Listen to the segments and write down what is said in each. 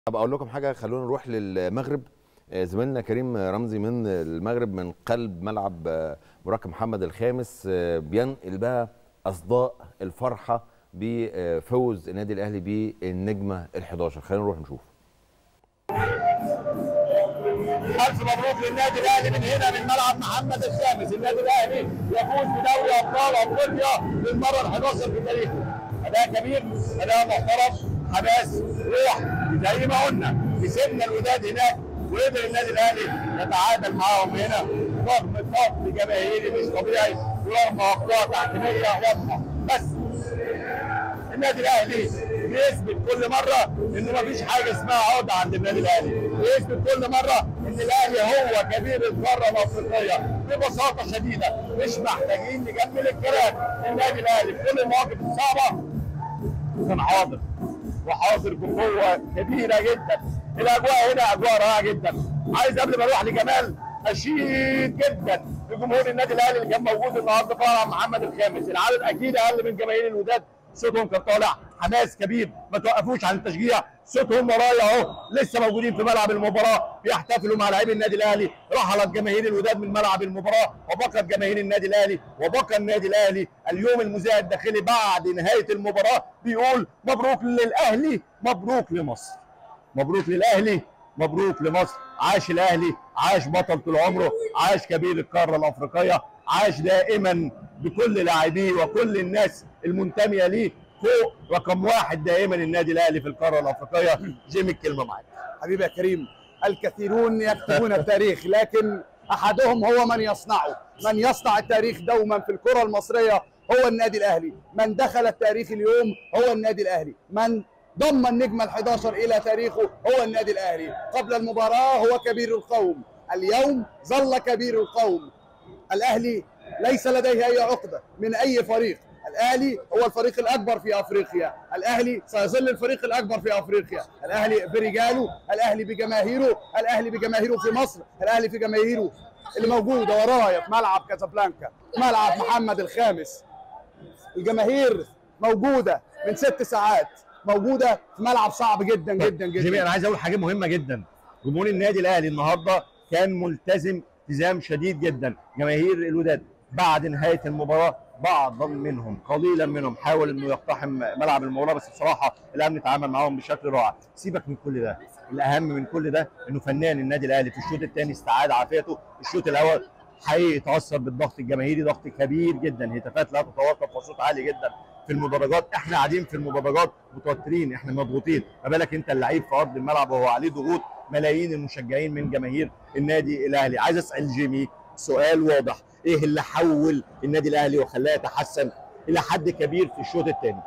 طب اقول لكم حاجه خلونا نروح للمغرب آه، زميلنا كريم رمزي من المغرب من قلب ملعب آه، براك محمد الخامس آه، بينقل بقى اصداء الفرحه بفوز النادي الاهلي بالنجمه ال11 خلينا نروح نشوف ألف مبروك للنادي الأهلي من هنا من ملعب محمد الخامس، النادي الأهلي يفوز بدوري أبطال أفريقيا للمرة ال 11 في تاريخه. أداء كبير، أداء محترم، حماس، روح، زي ما قلنا كسبنا الوداد هناك وقدر النادي الأهلي يتعادل معاهم هنا رغم ضغط جماهيري مش طبيعي ورغم أخطاء تحكيمية واضحة، بس النادي الاهلي بيثبت كل مره ان مفيش حاجه اسمها عقده عند النادي الاهلي بيثبت كل مره ان الاهلي هو كبير القاره الافريقيه ببساطه شديده مش محتاجين نكمل الكلام النادي الاهلي في كل المواقف الصعبه كان حاضر وحاضر بقوه كبيره جدا الاجواء هنا اجواء رائعه جدا عايز قبل ما اروح لجمال اشيد جدا لجمهور النادي الاهلي اللي كان موجود النهارده في ملعب محمد الخامس العدد اكيد اقل من جماهير الوداد صوتهم كان طالع حماس كبير ما توقفوش عن التشجيع صوتهم ورايا اهو لسه موجودين في ملعب المباراه بيحتفلوا مع لاعبي النادي الاهلي رحلت جماهير الوداد من ملعب المباراه وبقت جماهير النادي الاهلي وبقى النادي الاهلي اليوم المذيع الداخلي بعد نهايه المباراه بيقول مبروك للاهلي مبروك لمصر مبروك للاهلي مبروك لمصر عاش الاهلي عاش بطل طول عمره عاش كبير القاره الافريقيه عاش دائما بكل لاعبيه وكل الناس المنتميه ليه فوق رقم واحد دائما النادي الاهلي في القاره الافريقيه جيمي الكلمه معاك حبيبي يا كريم الكثيرون يكتبون التاريخ لكن احدهم هو من يصنعه من يصنع التاريخ دوما في الكره المصريه هو النادي الاهلي من دخل التاريخ اليوم هو النادي الاهلي من ضم النجم ال11 الى تاريخه هو النادي الاهلي قبل المباراه هو كبير القوم اليوم ظل كبير القوم الاهلي ليس لديه اي عقده من اي فريق الاهلي هو الفريق الاكبر في افريقيا الاهلي سيظل الفريق الاكبر في افريقيا الاهلي برجاله الاهلي بجماهيره الاهلي بجماهيره في مصر الاهلي في جماهيره اللي موجوده ورايا في ملعب كازابلانكا ملعب محمد الخامس الجماهير موجوده من ست ساعات موجوده في ملعب صعب جدا جدا جيمي جدا انا عايز اقول حاجه مهمه جدا جمهور النادي الاهلي النهارده كان ملتزم التزام شديد جدا جماهير الوداد بعد نهايه المباراه بعضا منهم قليلا منهم حاول انه يقتحم ملعب المباراه بس بصراحه الامن تعامل معاهم بشكل رائع سيبك من كل ده الاهم من كل ده انه فنان النادي الاهلي في الشوط الثاني استعاد عافيته الشوط الاول حقيقي تاثر بالضغط الجماهيري ضغط كبير جدا هتافات لا تتوقف وصوت عالي جدا في المدرجات احنا قاعدين في المدرجات متوترين احنا مضغوطين ما بالك انت اللعيب في ارض الملعب وهو عليه ضغوط ملايين المشجعين من جماهير النادي الاهلي عايز اسال جيمي سؤال واضح ايه اللي حول النادي الاهلي وخلاه يتحسن الى حد كبير في الشوط الثاني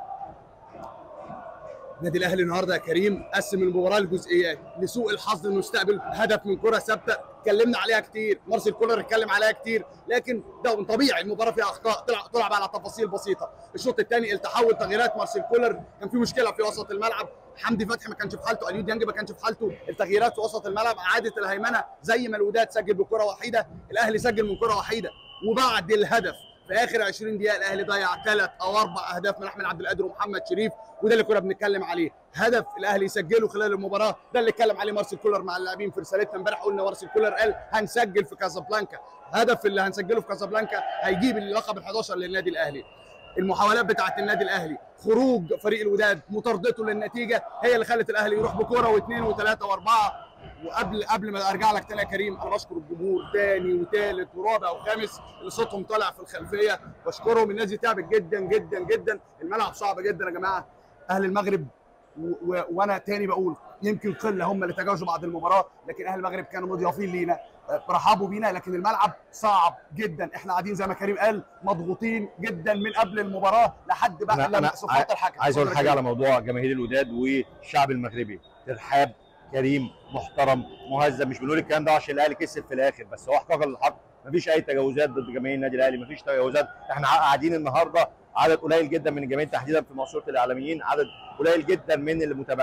النادي الاهلي النهارده يا كريم قسم المباراه لجزئيات لسوء الحظ انه استقبل هدف من كره ثابته اتكلمنا عليها كتير مارسيل كولر اتكلم عليها كتير لكن ده طبيعي المباراه فيها اخطاء طلع تلعب على تفاصيل بسيطه الشوط الثاني التحول تغييرات مارسيل كولر كان في مشكله في وسط الملعب حمدي فتحي ما كانش في حالته اليو ديانج ما كانش في حالته التغييرات في وسط الملعب اعاده الهيمنه زي ما الوداد سجل بكره وحيده الاهلي سجل من كره وحيده وبعد الهدف في اخر 20 دقيقه الاهلي ضيع ثلاث او اربع اهداف من احمد عبد القادر ومحمد شريف وده اللي كنا بنتكلم عليه هدف الاهلي يسجله خلال المباراه ده اللي اتكلم عليه مارسيل كولر مع اللاعبين في رسالتنا امبارح قلنا مارسيل كولر قال هنسجل في كازابلانكا هدف اللي هنسجله في كازابلانكا هيجيب اللقب ال11 للنادي الاهلي المحاولات بتاعه النادي الاهلي خروج فريق الوداد مطاردته للنتيجه هي اللي خلت الاهلي يروح بكوره واثنين وثلاثه واربعه وقبل قبل ما ارجع لك تاني يا كريم انا بشكر الجمهور تاني وثالث ورابع وخامس اللي صوتهم طالع في الخلفيه بشكرهم الناس دي تعبت جدا جدا جدا الملعب صعب جدا يا جماعه اهل المغرب و... و... وانا تاني بقول يمكن قله هم اللي تجاوزوا بعد المباراه لكن اهل المغرب كانوا مضيافين لينا رحبوا بينا لكن الملعب صعب جدا احنا قاعدين زي ما كريم قال مضغوطين جدا من قبل المباراه لحد بقى أنا- أنا لما صفات الحكم عايز اقول اتفضل يا حاجه كريم. على موضوع جماهير الوداد والشعب المغربي ترحاب كريم محترم مهذب مش بنقول الكلام ده عشان الاهلي كسب في الاخر بس هو احقاق للحق مفيش اي تجاوزات ضد جماهير النادي الاهلي مفيش تجاوزات احنا قاعدين النهارده عدد قليل جدا من الجماهير تحديدا في مقصوره الاعلاميين عدد قليل جدا من المتابعين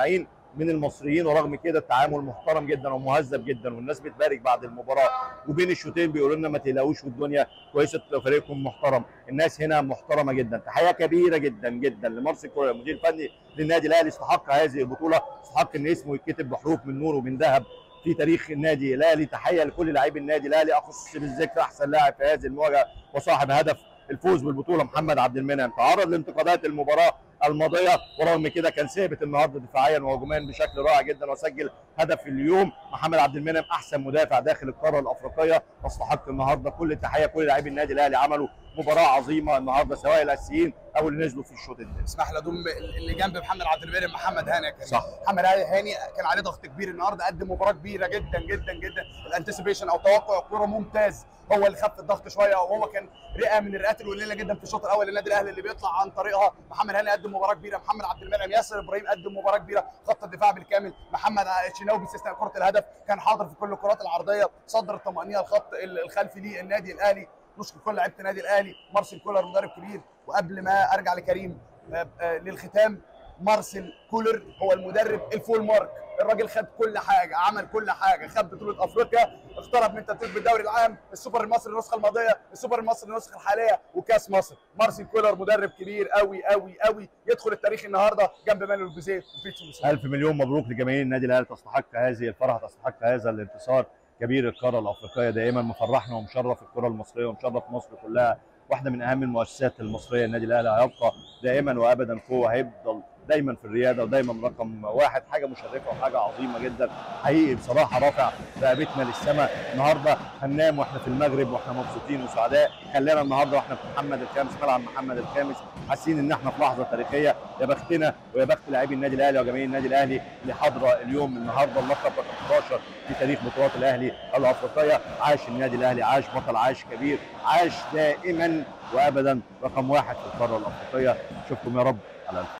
من المصريين ورغم كده التعامل محترم جدا ومهذب جدا والناس بتبارك بعد المباراه وبين الشوطين بيقولوا لنا ما تقلقوش والدنيا كويسه فريقكم محترم الناس هنا محترمه جدا تحيه كبيره جدا جدا لمارسيل كولر المدير الفني للنادي الاهلي استحق هذه البطوله استحق ان اسمه يتكتب بحروف من نور ومن ذهب في تاريخ النادي الاهلي تحيه لكل لاعبي النادي الاهلي اخص بالذكر احسن لاعب في هذه المواجهه وصاحب هدف الفوز بالبطوله محمد عبد المنعم تعرض لانتقادات المباراه الماضيه ورغم كده كان ثابت النهارده دفاعيا وهجوميا بشكل رائع جدا وسجل هدف اليوم محمد عبد المنعم احسن مدافع داخل القاره الافريقيه واستحق النهارده كل التحيه كل لاعبي النادي الاهلي عملوا مباراه عظيمه النهارده سواء الاساسيين او اللي نزلوا في الشوط الثاني اسمح لي اضم اللي جنب محمد عبد المنعم محمد هاني يا كريم صح. محمد هاني كان عليه ضغط كبير النهارده قدم مباراه كبيره جدا جدا جدا الانتسيبيشن او توقع الكوره ممتاز هو اللي خف الضغط شويه وهو كان رئه من الرئات القليله جدا في الشوط الاول للنادي الاهلي اللي بيطلع عن طريقها محمد هاني قدم مباراه كبيره محمد عبد المنعم ياسر ابراهيم قدم مباراه كبيره خط الدفاع بالكامل محمد شناوي باستثناء كره الهدف كان حاضر في كل الكرات العرضيه صدر الطمانينه الخط الخلفي للنادي الاهلي نشكر كل لعيبه النادي الاهلي مارسيل كولر مدرب كبير وقبل ما ارجع لكريم آه، آه، للختام مارسيل كولر هو المدرب الفول مارك الراجل خد كل حاجه عمل كل حاجه خد بطوله افريقيا اقترب من تتويج بالدوري العام السوبر المصري النسخه الماضيه السوبر المصري النسخه الحاليه وكاس مصر مارسيل كولر مدرب كبير قوي قوي قوي يدخل التاريخ النهارده جنب مانويل جوزيه وبيتسو موسيماني. الف مليون مبروك لجماهير النادي الاهلي تستحق هذه الفرحه تستحق هذا الانتصار كبير القاره الافريقيه دائما مفرحنا ومشرف الكره المصريه ومشرف مصر كلها واحده من اهم المؤسسات المصريه النادي الاهلي هيبقى دائما وابدا فوق هيفضل دايما في الرياده ودايما رقم واحد حاجه مشرفه وحاجه عظيمه جدا حقيقي بصراحه رافع رقبتنا للسماء النهارده هننام واحنا في المغرب واحنا مبسوطين وسعداء خلينا النهارده واحنا في محمد الخامس ملعب محمد الخامس حاسين ان احنا في لحظه تاريخيه يا بختنا ويا بخت لاعبي النادي الاهلي وجماهير النادي الاهلي اللي حاضره اليوم النهارده اللقب رقم 11 في تاريخ بطولات الاهلي الافريقيه عاش النادي الاهلي عاش بطل عاش كبير عاش دائما وابدا رقم واحد في القاره الافريقيه اشوفكم يا رب على الف